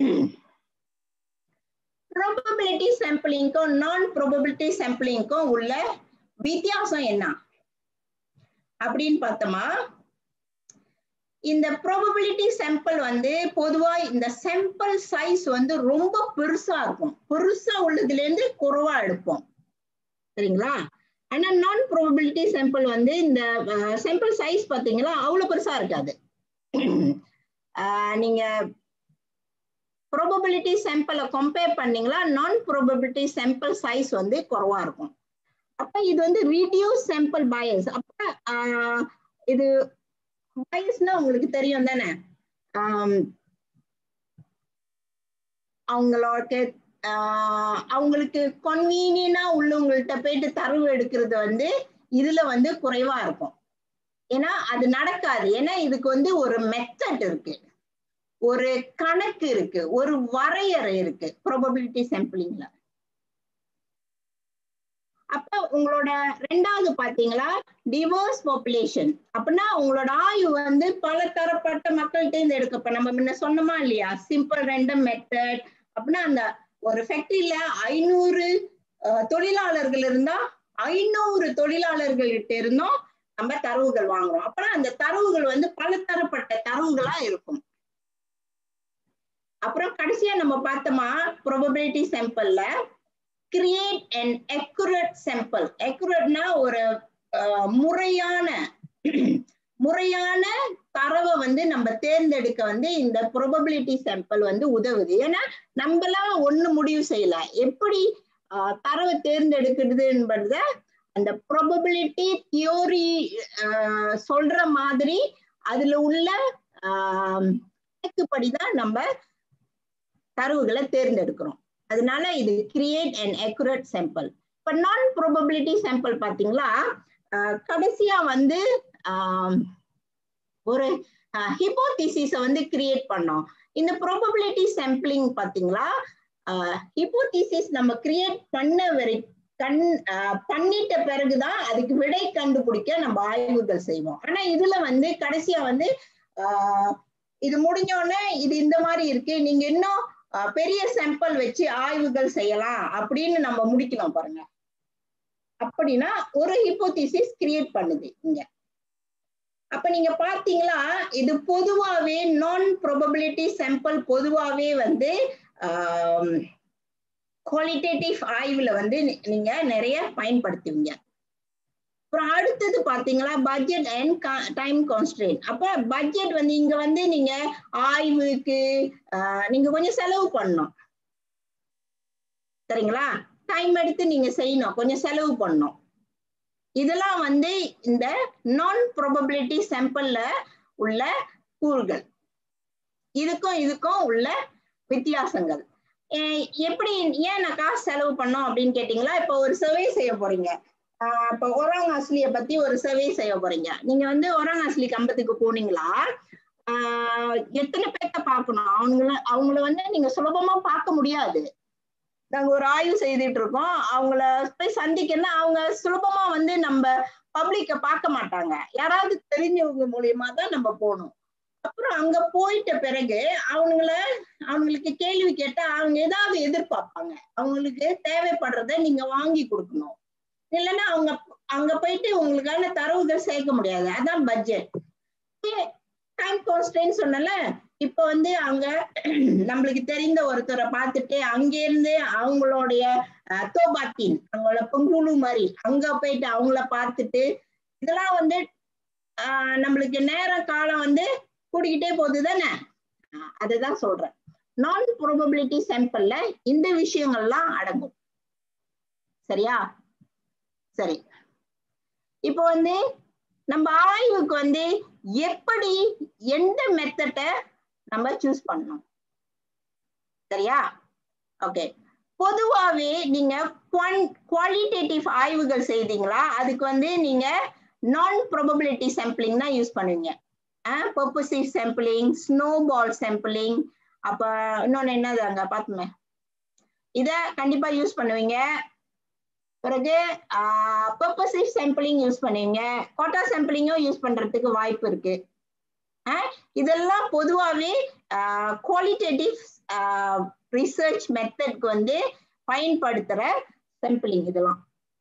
ப்ராபபிலிட்டி சாம்பிளிங்க்கும் நான் ப்ராபபிலிட்டி சாம்பிளிங்க்கும் உள்ள வித்தியாசம் என்ன அப்படின்னு பார்த்தோமா இந்த ப்ராபபிலிட்டி சாம்பிள் வந்து பொதுவா இந்த சாம்பிள் சைஸ் வந்து ரொம்ப பெருசா இருக்கும் பெருசா உள்ளதுல இருந்து குறைவா எடுப்போம் சரிங்களா ஆனா நான் ப்ராபபிலிட்டி சாம்பிள் வந்து இந்த சாம்பிள் சைஸ் பாத்தீங்களா அவ்வளவு பெருசா இருக்காது நீங்க ப்ராபபிலிட்டி சாம்பிளை கம்பேர் பண்ணீங்களா நான் ப்ராபபிலிட்டி சாம்பிள் சைஸ் வந்து குறைவா இருக்கும் அப்ப இது வந்து ரீடியூஸ் சாம்பிள் பயஸ் அப்ப இது பயஸ்னா உங்களுக்கு தெரியும் தானே அவங்களோட அவங்களுக்கு கன்வீனியனா உள்ளவங்கள்ட்ட போயிட்டு தரவு எடுக்கிறது வந்து இதுல வந்து குறைவா இருக்கும் ஏன்னா அது நடக்காது ஏன்னா இதுக்கு வந்து ஒரு மெத்தட் இருக்கு ஒரு கணக்கு இருக்கு ஒரு வரையறை இருக்கு ப்ராபபிலிட்டி சாம்பிளிங்ல அப்ப உங்களோட ரெண்டாவது பாத்தீங்களா டிவோர்ஸ் பாப்புலேஷன் அப்படின்னா உங்களோட ஆய்வு வந்து பல தரப்பட்ட மக்கள்கிட்ட இருந்து எடுக்க இப்ப நம்ம முன்ன சொன்னோமா இல்லையா சிம்பிள் ரெண்டம் மெத்தட் அப்படின்னா அந்த ஒரு ஃபேக்டரியில ஐநூறு தொழிலாளர்கள் இருந்தா ஐநூறு தொழிலாளர்கள்கிட்ட இருந்தும் நம்ம தரவுகள் வாங்குறோம் அப்புறம் அந்த தரவுகள் வந்து பல தரப்பட்ட தரவுகளா இருக்கும் அப்புறம் கடைசியா நம்ம பார்த்தோமா ப்ரொபபிலிட்டி சாம்பிள்ல கிரியேட் அண்ட் அக்குரேட் சாம்பிள் அக்குரேட்னா ஒரு முறையான முறையான தரவை வந்து நம்ம தேர்ந்தெடுக்க வந்து இந்த ப்ரொபபிலிட்டி சாம்பிள் வந்து உதவுது ஏன்னா நம்மளாம் ஒண்ணு முடிவு செய்யல எப்படி தரவை தேர்ந்தெடுக்கிறது என்பத அந்த ப்ரொபபிலிட்டி தியோரி சொல்ற மாதிரி அதுல உள்ள படிதான் நம்ம தரவுகளை தேர்ந்தெடுக்கிறோம் அதனால இது கிரியேட் அண்ட் அக்குரேட் சாம்பிள் இப்ப நான் ப்ரோபபிலிட்டி சாம்பிள் பாத்தீங்களா கடைசியா வந்து ஒரு ஹிப்போதிசிஸ வந்து கிரியேட் பண்ணோம் இந்த ப்ரோபபிலிட்டி சாம்பிளிங் பாத்தீங்களா ஹிப்போதிசிஸ் நம்ம கிரியேட் பண்ண வரை கண் பண்ணிட்ட பிறகுதான் அதுக்கு விடை கண்டுபிடிக்க நம்ம ஆய்வுகள் செய்வோம் ஆனா இதுல வந்து கடைசியா வந்து இது முடிஞ்சோடனே இது இந்த மாதிரி இருக்கு நீங்க இன்னும் பெரிய சாம்பிள் வச்சு ஆய்வுகள் செய்யலாம் அப்படின்னு நம்ம முடிக்கலாம் பாருங்க அப்படின்னா ஒரு ஹிப்போதிசிஸ் கிரியேட் பண்ணுது இங்க அப்ப நீங்க பாத்தீங்களா இது பொதுவாவே நான் ப்ரொபபிலிட்டி சாம்பிள் பொதுவாவே வந்து குவாலிட்டேட்டிவ் ஆய்வுல வந்து நீங்க நிறைய பயன்படுத்துவீங்க அப்புறம் அடுத்தது பாத்தீங்களா பட்ஜெட் அண்ட் டைம் கான்ஸ்டன்ட் அப்ப பட்ஜெட் வந்து இங்க வந்து நீங்க ஆய்வுக்கு நீங்க கொஞ்சம் செலவு பண்ணணும் சரிங்களா டைம் எடுத்து நீங்க செய்யணும் கொஞ்சம் செலவு பண்ணணும் இதெல்லாம் வந்து இந்த நான் ப்ரொபபிலிட்டி சாம்பிள்ல உள்ள கூறுகள் இதுக்கும் இதுக்கும் உள்ள வித்தியாசங்கள் எப்படி ஏன் நான் காசு செலவு பண்ணோம் அப்படின்னு கேட்டீங்களா இப்போ ஒரு சர்வே செய்ய போறீங்க இப்போ ஒராங் அஸ்லிய பத்தி ஒரு சர்வே செய்ய போறீங்க நீங்க வந்து ஒராங் அஸ்லி கம்பத்துக்கு போனீங்களா எத்தனை பேர்த்த பார்க்கணும் அவங்கள அவங்கள வந்து நீங்க சுலபமா பார்க்க முடியாது நாங்க ஒரு ஆய்வு செய்துட்டு இருக்கோம் அவங்கள போய் சந்திக்கணும்னா அவங்க சுலபமா வந்து நம்ம பப்ளிக்க பார்க்க மாட்டாங்க யாராவது தெரிஞ்சவங்க மூலியமா தான் நம்ம போகணும் அப்புறம் அங்க போயிட்ட பிறகு அவங்கள அவங்களுக்கு கேள்வி கேட்டா அவங்க ஏதாவது எதிர்பார்ப்பாங்க அவங்களுக்கு தேவைப்படுறத நீங்க வாங்கி கொடுக்கணும் இல்லைன்னா அவங்க அங்க போயிட்டு உங்களுக்கான தரவுகள் சேர்க்க முடியாது அதான் பட்ஜெட் டைம் கான்ஸ்டன்ட் சொன்னல இப்ப வந்து அங்க நம்மளுக்கு தெரிந்த ஒருத்தரை பார்த்துட்டு அங்க இருந்து அவங்களுடைய தோபாத்தின் அவங்களோட பொங்குழு மாதிரி அங்க போயிட்டு அவங்கள பார்த்துட்டு இதெல்லாம் வந்து ஆஹ் நம்மளுக்கு நேர காலம் வந்து கூடிக்கிட்டே போகுது தானே அதுதான் சொல்றேன் நான் ப்ரோபபிலிட்டி சாம்பிள்ல இந்த விஷயங்கள்லாம் அடங்கும் சரியா சரி இப்போ வந்து நம்ம ஆய்வுக்கு வந்து எப்படி எந்த மெத்தட்டை நம்ம சூஸ் பண்ணணும் சரியா ஓகே பொதுவாவே நீங்க குவாலிட்டேட்டிவ் ஆய்வுகள் செய்தீங்களா அதுக்கு வந்து நீங்க நான் ப்ரொபபிலிட்டி சாம்பிளிங் தான் யூஸ் பண்ணுவீங்க purposive sampling snowball sampling அப்ப இன்னொன்னு என்னது அங்க பார்த்துமே இத கண்டிப்பா யூஸ் பண்ணுவீங்க பிறகு பர்பசிவ் சாம்பிளிங் யூஸ் பண்ணுவீங்க கோட்டா சாம்பிளிங்கும் யூஸ் பண்றதுக்கு வாய்ப்பு இருக்கு இதெல்லாம் பொதுவாகவே குவாலிட்டேட்டிவ் ரிசர்ச் மெத்தட்க்கு வந்து பயன்படுத்துற சாம்பிளிங் இதெல்லாம்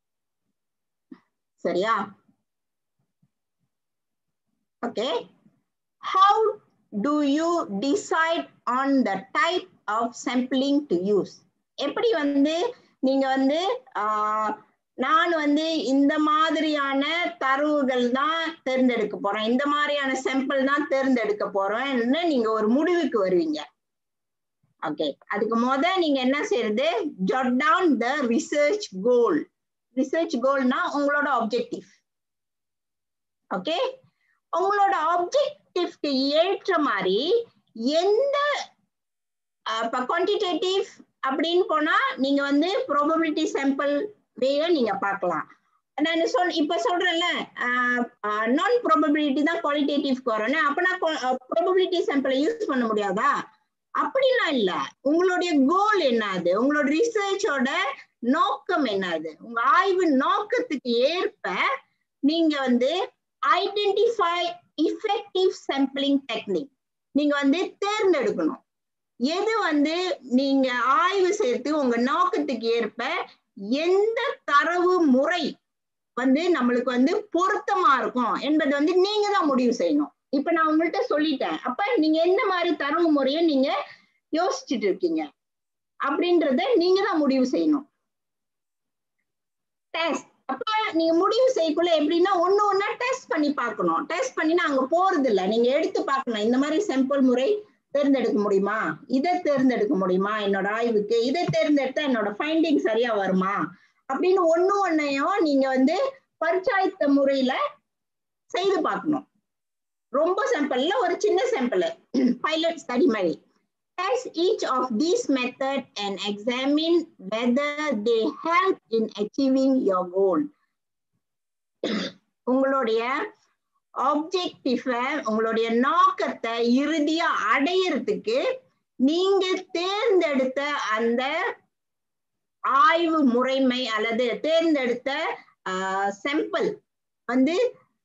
சரியா okay how do you decide on the type of sampling to use எப்படி வந்து நீங்க வந்து நான் வந்து இந்த மாதிரியான தரவுகள் தான் தேர்ந்தெடுக்க போறேன் இந்த மாதிரியான சாம்பிள் தான் தேர்ந்தெடுக்க போறேன்னு நீங்க ஒரு முடிவுக்கு வருவீங்க ஓகே அதுக்கு முத நீங்க என்ன செய்யறது jot down the research goal research கோல்னா உங்களோட ஆப்ஜெக்டிவ் ஓகே உங்களோட ஆப்ஜெக்டிவ்க்கு ஏற்ற மாதிரி எந்த இப்ப குவான்டிடேட்டிவ் அப்படின்னு போனா நீங்க வந்து ப்ரோபபிலிட்டி சாம்பிள் வேய நீங்க பார்க்கலாம் நான் சொல் இப்ப சொல்றேன்ல நான் ப்ரோபபிலிட்டி தான் குவாலிட்டேட்டிவ்க்கு வரணும் அப்பனா ப்ரோபபிலிட்டி சாம்பிளை யூஸ் பண்ண முடியாதா அப்படிலாம் இல்ல உங்களுடைய கோல் என்னது உங்களோட ரிசர்ச்சோட நோக்கம் என்னது உங்க ஆய்வு நோக்கத்துக்கு ஏற்ப நீங்க வந்து ஐடென்டிஃபை இஃபெக்டிவ் சாம்பிளிங் டெக்னிக் நீங்க வந்து தேர்ந்தெடுக்கணும் எது வந்து நீங்க ஆய்வு செய்யறது உங்க நோக்கத்துக்கு ஏற்ப எந்த தரவு முறை வந்து நம்மளுக்கு வந்து பொருத்தமா இருக்கும் என்பதை வந்து நீங்க தான் முடிவு செய்யணும் இப்ப நான் உங்கள்கிட்ட சொல்லிட்டேன் அப்ப நீங்க எந்த மாதிரி தரவு முறையை நீங்க யோசிச்சுட்டு இருக்கீங்க அப்படின்றத நீங்க தான் முடிவு செய்யணும் டெஸ்ட் அப்ப நீங்க முடிவு செய்யக்குள்ள எப்படின்னா ஒண்ணு ஒன்னா டெஸ்ட் பண்ணி பார்க்கணும் டெஸ்ட் பண்ணி நான் அங்க போறது இல்ல நீங்க எடுத்து பார்க்கணும் இந்த மாதிரி சாம்பிள் முறை தேர்ந்தெடுக்க முடியுமா இதை தேர்ந்தெடுக்க முடியுமா என்னோட ஆய்வுக்கு இதை தேர்ந்தெடுத்தா என்னோட ஃபைண்டிங் சரியா வருமா அப்படின்னு ஒண்ணு ஒன்னையும் நீங்க வந்து பரிச்சாயத்த முறையில செய்து பார்க்கணும் ரொம்ப சாம்பிள்ல ஒரு சின்ன சாம்பிள் பைலட் ஸ்டடி மாதிரி Test each of these method and examine whether they help in achieving your goal. உங்களுடைய ஆப்ஜெக்டிவ உங்களுடைய நோக்கத்தை இறுதியா அடையிறதுக்கு நீங்க தேர்ந்தெடுத்த அந்த ஆய்வு முறைமை அல்லது தேர்ந்தெடுத்த சாம்பிள் வந்து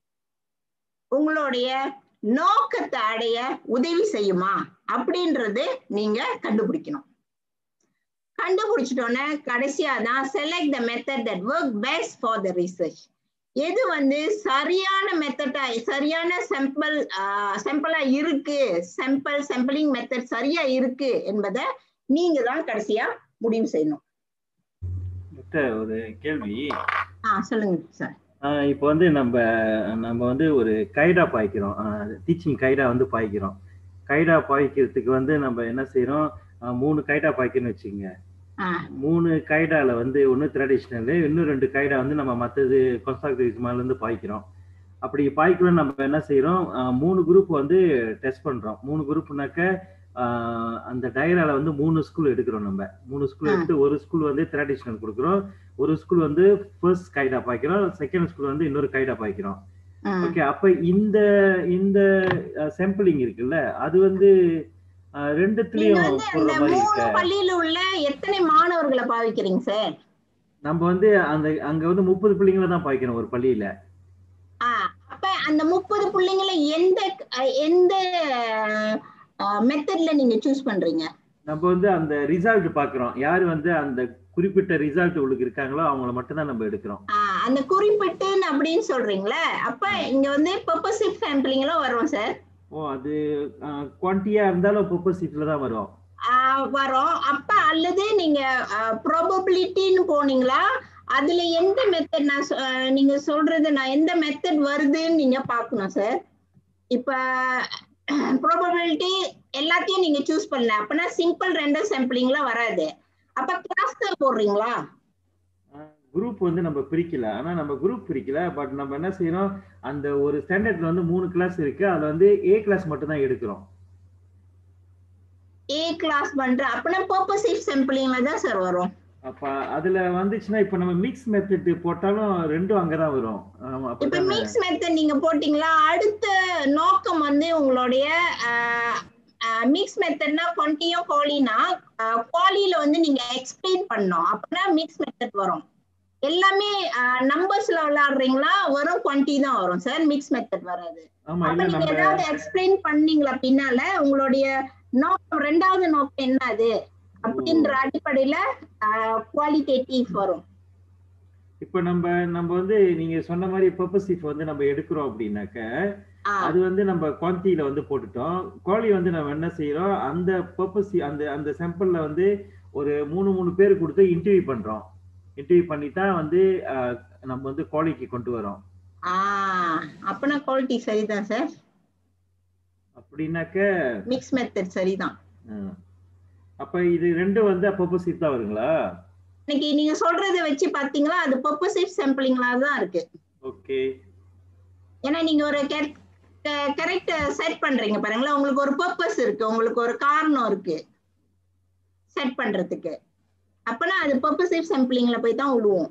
உங்களுடைய நோக்கத்தை அடைய உதவி செய்யுமா அப்படின்றது நீங்க கண்டுபிடிக்கணும் கண்டுபிடிச்சிட்டோன்னே கடைசியா தான் select the method that work best for the research எது வந்து சரியான மெத்தடா சரியான சாம்பிள் சாம்பிளா இருக்கு சாம்பிள் சாம்பிளிங் மெத்தட் சரியா இருக்கு என்பதை நீங்க தான் கடைசியா முடிவு செய்யணும் ஒரு கேள்வி ஆ சொல்லுங்க சார் இப்போ வந்து நம்ம நம்ம வந்து ஒரு கைடா பாய்க்கிறோம் டீச்சிங் கைடா வந்து பாய்க்கிறோம் கைடா பாய்க்கிறதுக்கு வந்து நம்ம என்ன செய்யறோம் மூணு கைடா பாய்க்கணும்னு வச்சுக்கோங்க மூணு கைடால வந்து ஒன்று ட்ரெடிஷ்னலு இன்னும் ரெண்டு கைடா வந்து நம்ம மற்றது கன்ஸ்ட்ரக்டிவ் மேல இருந்து பாய்க்கிறோம் அப்படி பாய்க்கலாம் நம்ம என்ன செய்யறோம் மூணு குரூப் வந்து டெஸ்ட் பண்றோம் மூணு குரூப்னாக்க அந்த டயரால வந்து மூணு ஸ்கூல் எடுக்கிறோம் நம்ம மூணு ஸ்கூல் எடுத்து ஒரு ஸ்கூல் வந்து ட்ரெடிஷ்னல் கொடுக்குறோம் ஒரு ஸ்கூல் வந்து ஃபர்ஸ்ட் கைடா பாய்க்கிறோம் செகண்ட் ஸ்கூல் வந்து இன்னொரு கைடா பாய்க்கிறோம் ஓகே அப்ப இந்த இந்த சாம்பிளிங் இருக்குல்ல அது வந்து ரெண்டுத்துலயும் பள்ளியில உள்ள எத்தனை மாணவர்களை பாவிக்கிறீங்க சார் நம்ம வந்து அந்த அங்க வந்து முப்பது பிள்ளைங்கள தான் பாய்க்கணும் ஒரு பள்ளியில அப்ப அந்த முப்பது பிள்ளைங்களை எந்த எந்த மெத்தட்ல நீங்க சூஸ் பண்றீங்க நம்ம வந்து அந்த ரிசல்ட் பாக்குறோம் யாரு வந்து அந்த குறிப்பிட்ட ரிசல்ட் உங்களுக்கு இருக்காங்களோ அவங்கள மட்டும் தான் நம்ம எடுக்கிறோம் அந்த குறிப்பிட்டு அப்படின்னு சொல்றீங்களா அப்ப இங்க வந்து பர்பசிவ் சாம்பிளிங்லாம் வரும் சார் ஓ அது குவான்டிட்டியா இருந்தாலும் பர்பசிவ்ல தான் வரும் வரும் அப்ப அல்லது நீங்க ப்ராபபிலிட்டின்னு போனீங்களா அதுல எந்த மெத்தட் நான் நீங்க சொல்றது நான் எந்த மெத்தட் வருதுன்னு நீங்க பாக்கணும் சார் இப்ப ப்ராபபிலிட்டி எல்லாத்தையும் நீங்க சூஸ் பண்ணல அப்பனா சிம்பிள் ரெண்டர் சாம்பிளிங்லாம் வராது அப்ப கிளாஸ்டர் போடுறீங்களா குரூப் வந்து நம்ம பிரிக்கல ஆனா நம்ம குரூப் பிரிக்கல பட் நம்ம என்ன செய்யறோம் அந்த ஒரு ஸ்டாண்டர்ட்ல வந்து மூணு கிளாஸ் இருக்கு அதுல வந்து ஏ கிளாஸ் மட்டும் தான் எடுக்கிறோம் ஏ கிளாஸ் பண்ற அப்பனா பர்பசிவ் சாம்பிளிங்ல தான் சார் வரும் அப்ப அதுல வந்துச்சுன்னா இப்ப நம்ம மிக்ஸ் மெத்தட் போட்டாலும் ரெண்டும் அங்கதான் வரும் ஆமா, இப்ப அப்படிதானே? மிக்ஸ் மெத்தட் நீங்க போட்டீங்களா அடுத்த நோக்கம் வந்து உங்களுடைய மிக்ஸ் மெத்தட்னா கொண்டியும் கோழினா குவாலில வந்து நீங்க எக்ஸ்பிளைன் பண்ணணும் அப்பனா மிக்ஸ் மெத்தட் வரும் எல்லாமே நம்பர்ஸ்ல விளையாடுறீங்களா வரும் குவான்டி தான் வரும் சார் மிக்ஸ் மெத்தட் வராது ஆமா அப்ப இல்ல நீங்க நம்ம ஏதாவது எக்ஸ்பிளைன் பண்ணீங்களா பின்னால உங்களுடைய நோக்கம் ரெண்டாவது நோக்கம் என்னது அப்படின்ற அடிப்படையில குவாலிட்டேட்டிவ் வரும் இப்ப நம்ம நம்ம வந்து நீங்க சொன்ன மாதிரி பர்பசிவ் வந்து நம்ம எடுக்கிறோம் அப்படின்னாக்க ஆ, அது வந்து நம்ம குவான்டிட்டியில வந்து போட்டுட்டோம் கோழி வந்து நம்ம என்ன செய்யறோம் அந்த பர்பஸ் அந்த அந்த சாம்பிள்ல வந்து ஒரு மூணு மூணு பேர் கொடுத்து இன்டர்வியூ பண்றோம் இன்டர்வியூ பண்ணி தான் வந்து ஆஹ், நம்ம வந்து கோழிக்கு கொண்டு வரோம் ஆ, அப்பனா குவாலிட்டி சரிதான் சார் அப்படின்னாக்க மிக்ஸ் மெத்தட் சரிதான் ஆஹ், அப்ப இது ரெண்டும் வந்து பர்பசிவ் தான் வருங்களா இன்னைக்கு நீங்க சொல்றத வச்சு பாத்தீங்களா அது பர்பசிவ் சாம்பிளிங்களா தான் இருக்கு ஓகே ஏன்னா நீங்க ஒரு கரெக்ட் செட் பண்றீங்க பாருங்களேன் உங்களுக்கு ஒரு பர்பஸ் இருக்கு உங்களுக்கு ஒரு காரணம் இருக்கு செட் பண்றதுக்கு அப்பனா அது பர்பசிவ் சாம்பிளிங்ல போய் தான் விடுவோம்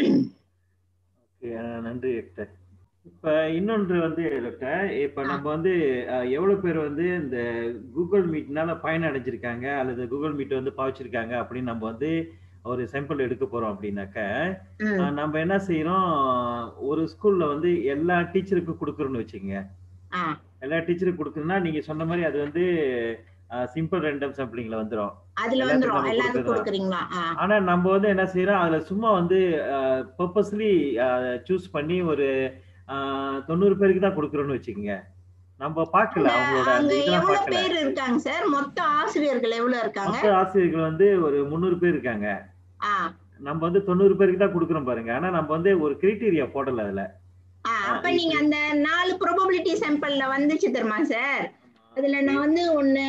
ஓகே நன்றி டாக்டர் இப்ப இன்னொன்று வந்து டாக்டர் இப்ப நம்ம வந்து அஹ், எவ்வளவு பேர் வந்து இந்த கூகுள் மீட்னால பயன் அடைஞ்சிருக்காங்க அல்லது கூகுள் மீட் வந்து பாவிச்சிருக்காங்க அப்படின்னு நம்ம வந்து ஒரு சாம்பிள் எடுக்க போறோம் அப்படின்னாக்க ம், அஹ், நம்ம என்ன செய்யறோம் ஒரு ஸ்கூல்ல வந்து எல்லா டீச்சருக்கும் கொடுக்குறோம்னு வச்சுக்கோங்க ஆ, எல்லா டீச்சருக்கும் கொடுக்குறோம்னா நீங்க சொன்ன மாதிரி அது வந்து சிம்பிள் ரெண்டம் சாம்பிளிங்ல வந்துரும் அதுல எல்லாத்துக்கும் வந்துரும் நம்ம எல்லாத்துக்கும் கொடுக்கறதா? கொடுக்குறீங்களா ஆ, ஆனா நம்ம வந்து என்ன செய்யறோம் அதுல சும்மா வந்து பர்பஸ்லி சூஸ் பண்ணி ஒரு ஆஹ், தொண்ணூறு பேருக்கு தான் கொடுக்குறோம்னு வச்சுக்கோங்க நம்ம பார்க்கல அவங்களோட அந்த அங்க இதெல்லாம் எவ்வளவு பார்க்கல பேர் இருக்காங்க சார் மொத்த ஆசிரியர்கள் எவ்வளவு இருக்காங்க மொத்த ஆசிரியர்கள் வந்து ஒரு முந்நூறு பேர் இருக்காங்க ஆ, நம்ம வந்து தொண்ணூறு பேருக்கு தான் கொடுக்குறோம் பாருங்க ஆனா நம்ம வந்து ஒரு கிரைட்டீரியா போடல அதுல ஆ, அப்ப நீங்க அந்த நாலு ப்ரோபபிலிட்டி சாம்பிள்ல வந்துச்சு தெரியுமா சார் அதுல நான் வந்து ஒண்ணு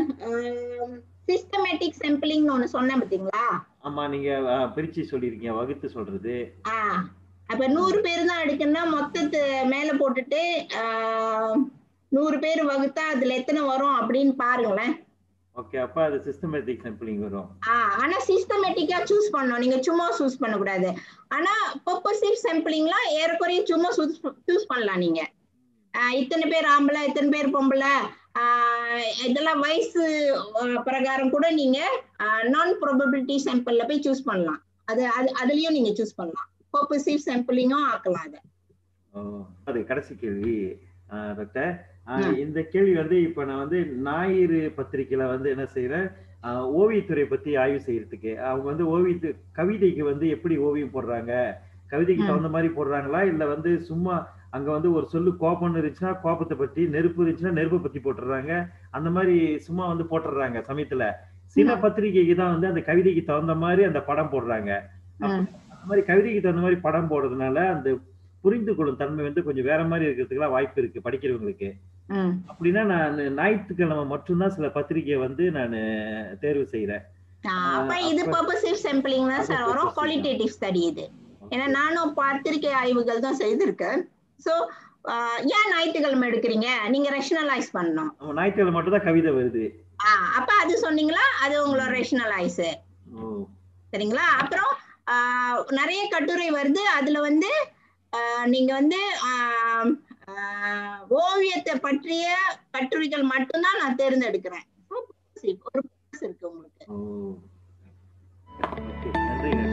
சிஸ்டமேட்டிக் சாம்பிளிங்னு ஒண்ணு சொன்னேன் பாத்தீங்களா ஆமா நீங்க ஆஹ், பிரிச்சு சொல்லிருக்கீங்க வகுத்து சொல்றது ஆ அப்ப நூறு பேர் தான் எடுக்கணும்னா மொத்தத்து மேல போட்டுட்டு ஆ, நூறு பேர் வகுத்தா அதுல எத்தனை வரும் அப்படின்னு பாருங்களேன் ஓகே அப்ப அது சிஸ்டமேட்டிக் சாம்பிளிங் வரும் ஆ ஆனா சிஸ்டமேட்டிக்கா சூஸ் பண்ணணும் நீங்க சும்மா சூஸ் பண்ணக்கூடாது ஆனா பர்பசிவ் சாம்பிளிங்லாம் ஏறக்குறைய சும்மா சூஸ் பண்ணலாம் நீங்க ஆ, இத்தனை பேர் ஆம்பளை இத்தனை பேர் பொம்பளை ஆ, இதெல்லாம் வயசு ஆ, பிரகாரம் கூட நீங்க நான் ப்ராபபிலிட்டி சாம்பிள்ல போய் சூஸ் பண்ணலாம் அது அது அதுலயும் நீங்க சூஸ் பண்ணலாம் பர்பசிவ் சாம்பிளிங்கும் ஆக்கலாம் அதை ஓ, அது கடைசி கேள்வி ஆஹ், டாக்டர் ஆஹ், ம். இந்த கேள்வி வந்து இப்ப நான் வந்து ஞாயிறு பத்திரிக்கையில வந்து என்ன செய்யறேன் ஆஹ், ஓவியத்துறை பத்தி ஆய்வு செய்யறதுக்கு அவங்க வந்து ஓவியத்து கவிதைக்கு வந்து எப்படி ஓவியம் போடுறாங்க கவிதைக்கு ம். தகுந்த மாதிரி போடுறாங்களா இல்ல வந்து சும்மா அங்க வந்து ஒரு சொல்லு கோபம்னு இருந்துச்சுன்னா கோபத்தை பத்தி நெருப்பு இருந்துச்சுன்னா நெருப்பை பத்தி போட்டுடுறாங்க அந்த மாதிரி சும்மா வந்து போட்டுடுறாங்க சமயத்துல சில ம். பத்திரிகைக்கு தான் வந்து அந்த கவிதைக்கு தகுந்த மாதிரி அந்த படம் போடுறாங்க ம். அந்த மாதிரி கவிதைக்கு தகுந்த மாதிரி படம் போடுறதுனால அந்த புரிந்து கொள்ளும் தன்மை வந்து கொஞ்சம் வேற மாதிரி இருக்கிறதுக்குலாம் வாய்ப்பு இருக்கு படிக்கிறவங்களுக்கு ம். அப்படின்னா நான் ஞாயிற்றுக்கிழமை மட்டும்தான் சில பத்திரிகையை வந்து நான் தேர்வு செய்யறேன் ஆ, அப்ப இது அப்ப- பர்பசிவ் சாம்பிளிங் தான் அது சார் வரும் purposive குவாலிட்டேட்டிவ் ஸ்டடி இது ஏன்னா நானும் பத்திரிகை ஆய்வுகள் தான் செய்திருக்கேன் ஸோ ஏன் ஞாயிற்றுக்கிழமை எடுக்கிறீங்க நீங்க ரேஷனலைஸ் பண்ணணும் நம்ம ஞாயிற்றுக்கிழமை மட்டும் தான் கவிதை வருது ஆ, அப்ப அது சொன்னீங்களா அது உங்களோட ரேஷனலைஸ் ஓ சரிங்களா அப்புறம் ஆ, நிறைய கட்டுரை வருது அதுல வந்து ஆ, நீங்க வந்து ஆ, ஆ, ஓவியத்தை பற்றிய கட்டுரைகள் மட்டும்தான் நான் தேர்ந்தெடுக்கிறேன் So, ஒரு purpose இருக்கு உங்களுக்கு ஓ ஓகே நன்றி